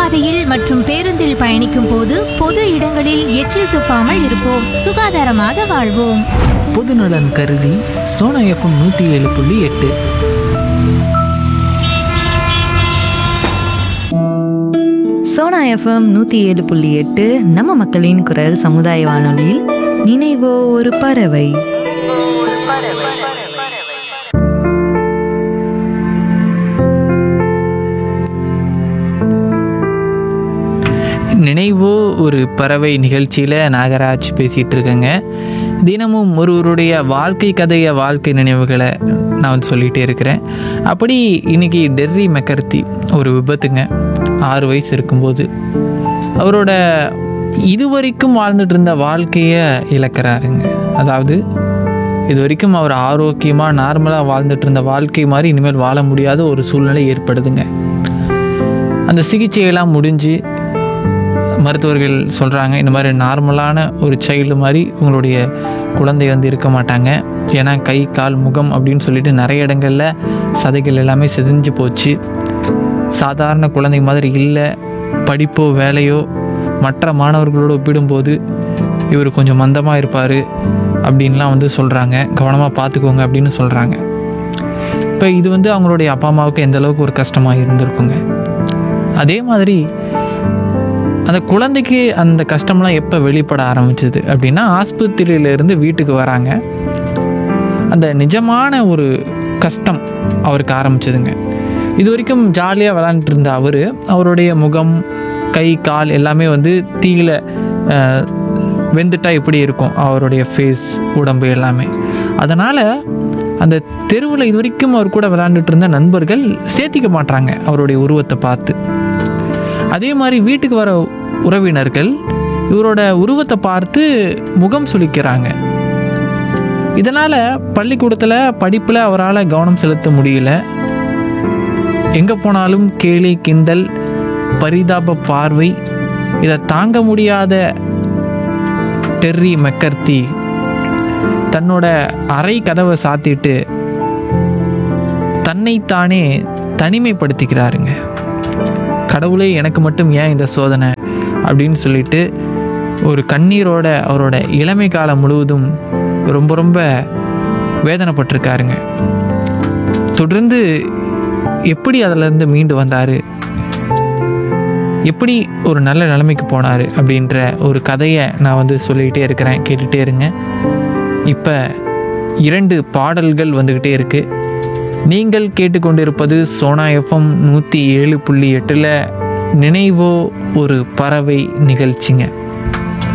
நடைபாதையில் மற்றும் பேருந்தில் பயணிக்கும் போது பொது இடங்களில் எச்சில் துப்பாமல் இருப்போம் சுகாதாரமாக வாழ்வோம் பொதுநலன் கருதி சோனா எஃப்எம் நூற்றி ஏழு புள்ளி எட்டு சோனா எஃப்எம் நூற்றி ஏழு புள்ளி எட்டு நம்ம மக்களின் குரல் சமுதாய வானொலியில் நினைவோ ஒரு பறவை நினைவோ ஒரு பறவை நிகழ்ச்சியில் நாகராஜ் பேசிகிட்டு இருக்கேங்க தினமும் ஒருவருடைய வாழ்க்கை கதைய வாழ்க்கை நினைவுகளை நான் வந்து சொல்லிகிட்டே இருக்கிறேன் அப்படி இன்னைக்கு டெர்ரி மெக்கர்த்தி ஒரு விபத்துங்க ஆறு வயசு இருக்கும்போது அவரோட இதுவரைக்கும் வாழ்ந்துட்டு இருந்த வாழ்க்கையை இழக்கிறாருங்க அதாவது இது வரைக்கும் அவர் ஆரோக்கியமாக நார்மலாக வாழ்ந்துட்டு இருந்த வாழ்க்கை மாதிரி இனிமேல் வாழ முடியாத ஒரு சூழ்நிலை ஏற்படுதுங்க அந்த சிகிச்சையெல்லாம் முடிஞ்சு மருத்துவர்கள் சொல்கிறாங்க இந்த மாதிரி நார்மலான ஒரு சைல்டு மாதிரி உங்களுடைய குழந்தை வந்து இருக்க மாட்டாங்க ஏன்னா கை கால் முகம் அப்படின்னு சொல்லிட்டு நிறைய இடங்களில் சதைகள் எல்லாமே செதிஞ்சு போச்சு சாதாரண குழந்தை மாதிரி இல்லை படிப்போ வேலையோ மற்ற மாணவர்களோடு ஒப்பிடும்போது இவர் கொஞ்சம் மந்தமாக இருப்பார் அப்படின்லாம் வந்து சொல்கிறாங்க கவனமாக பார்த்துக்கோங்க அப்படின்னு சொல்கிறாங்க இப்போ இது வந்து அவங்களுடைய அப்பா அம்மாவுக்கு எந்த அளவுக்கு ஒரு கஷ்டமாக இருந்திருக்குங்க அதே மாதிரி அந்த குழந்தைக்கு அந்த கஷ்டம்லாம் எப்போ வெளிப்பட ஆரம்பிச்சது அப்படின்னா ஆஸ்பத்திரியிலேருந்து வீட்டுக்கு வராங்க அந்த நிஜமான ஒரு கஷ்டம் அவருக்கு ஆரம்பிச்சதுங்க இது வரைக்கும் ஜாலியாக விளாண்டுட்டு இருந்த அவர் அவருடைய முகம் கை கால் எல்லாமே வந்து தீயில அஹ், வெந்துட்டா எப்படி இருக்கும் அவருடைய ஃபேஸ் உடம்பு எல்லாமே அதனால் அந்த தெருவில் இது வரைக்கும் அவர் கூட விளாண்டுட்டு இருந்த நண்பர்கள் சேர்த்திக்க மாட்றாங்க அவருடைய உருவத்தை பார்த்து அதே மாதிரி வீட்டுக்கு வர உறவினர்கள் இவரோட உருவத்தை பார்த்து முகம் சுளிக்கிறாங்க இதனால் பள்ளிக்கூடத்தில் படிப்பில் அவரால் கவனம் செலுத்த முடியல எங்கே போனாலும் கேலி கிண்டல் பரிதாப பார்வை இதை தாங்க முடியாத டெர்ரி மெக்கர்த்தி தன்னோட அறை கதவை சாத்திட்டு தன்னைத்தானே தனிமைப்படுத்திக்கிறாருங்க கடவுளே எனக்கு மட்டும் ஏன் இந்த சோதனை அப்படின்னு சொல்லிட்டு ஒரு கண்ணீரோட அவரோட இளமை காலம் முழுவதும் ரொம்ப ரொம்ப வேதனைப்பட்டிருக்காருங்க தொடர்ந்து எப்படி அதிலிருந்து மீண்டு வந்தார் எப்படி ஒரு நல்ல நிலைமைக்கு போனார் அப்படின்ற ஒரு கதையை நான் வந்து சொல்லிக்கிட்டே இருக்கிறேன் கேட்டுகிட்டே இருங்க இப்போ இரண்டு பாடல்கள் வந்துக்கிட்டே இருக்குது நீங்கள் கேட்டுக்கொண்டிருப்பது சோனா எஃப்எம் நூற்றி ஏழு புள்ளி எட்டில் நினைவோ ஒரு பறவை நிகழ்ச்சிங்க